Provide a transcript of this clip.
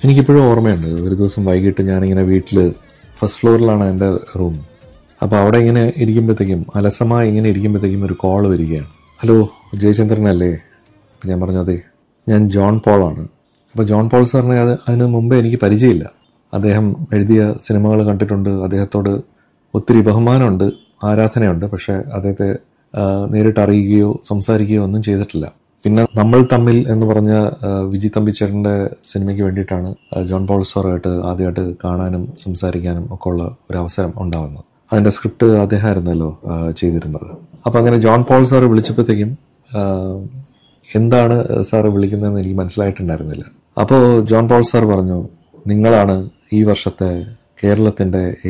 എനിക്കിപ്പോഴും ഓർമ്മയുണ്ട് ഒരു ദിവസം വൈകിട്ട് ഞാനിങ്ങനെ വീട്ടിൽ ഫസ്റ്റ് ഫ്ലോറിലാണ് എൻ്റെ റൂം അപ്പോൾ അവിടെ ഇങ്ങനെ ഇരിക്കുമ്പോഴത്തേക്കും അലസമായി ഇങ്ങനെ ഇരിക്കുമ്പോഴത്തേക്കും ഒരു കോൾ വരികയാണ് ഹലോ ജയചന്ദ്രനല്ലേ അപ്പോൾ ഞാൻ പറഞ്ഞു അതെ ഞാൻ ജോൺ പോളാണ് അപ്പോൾ ജോൺ പോൾ സാറിനെ അത് അതിന് മുമ്പേ എനിക്ക് പരിചയമില്ല അദ്ദേഹം എഴുതിയ സിനിമകൾ കണ്ടിട്ടുണ്ട് അദ്ദേഹത്തോട് ഒത്തിരി ബഹുമാനമുണ്ട് ആരാധനയുണ്ട് പക്ഷേ അദ്ദേഹത്തെ ആ, നേരിട്ട് അറിയുകയോ സംസാരിക്കുകയോ ഒന്നും ചെയ്തിട്ടില്ല പിന്നെ നമ്മൾ തമ്മിൽ എന്ന് പറഞ്ഞ ആ, വിജി തമ്പിച്ചേട്ടൻ്റെ സിനിമയ്ക്ക് വേണ്ടിയിട്ടാണ് ആ, ജോൺ പോൾ സാറുമായിട്ട് ആദ്യമായിട്ട് കാണാനും സംസാരിക്കാനും ഒക്കെ ഉള്ള ഒരു അവസരം ഉണ്ടാവുന്നത് അതിൻ്റെ സ്ക്രിപ്റ്റ് അദ്ദേഹമായിരുന്നല്ലോ ആ, ചെയ്തിരുന്നത് അപ്പോൾ അങ്ങനെ ജോൺ പോൾ സാർ വിളിച്ചപ്പോഴത്തേക്കും ആ, എന്താണ് സാറ് വിളിക്കുന്നതെന്ന് എനിക്ക് മനസ്സിലായിട്ടുണ്ടായിരുന്നില്ല അപ്പോൾ ജോൺ പോൾ സാർ പറഞ്ഞു നിങ്ങളാണ് ഈ വർഷത്തെ കേരളത്തിൻ്റെ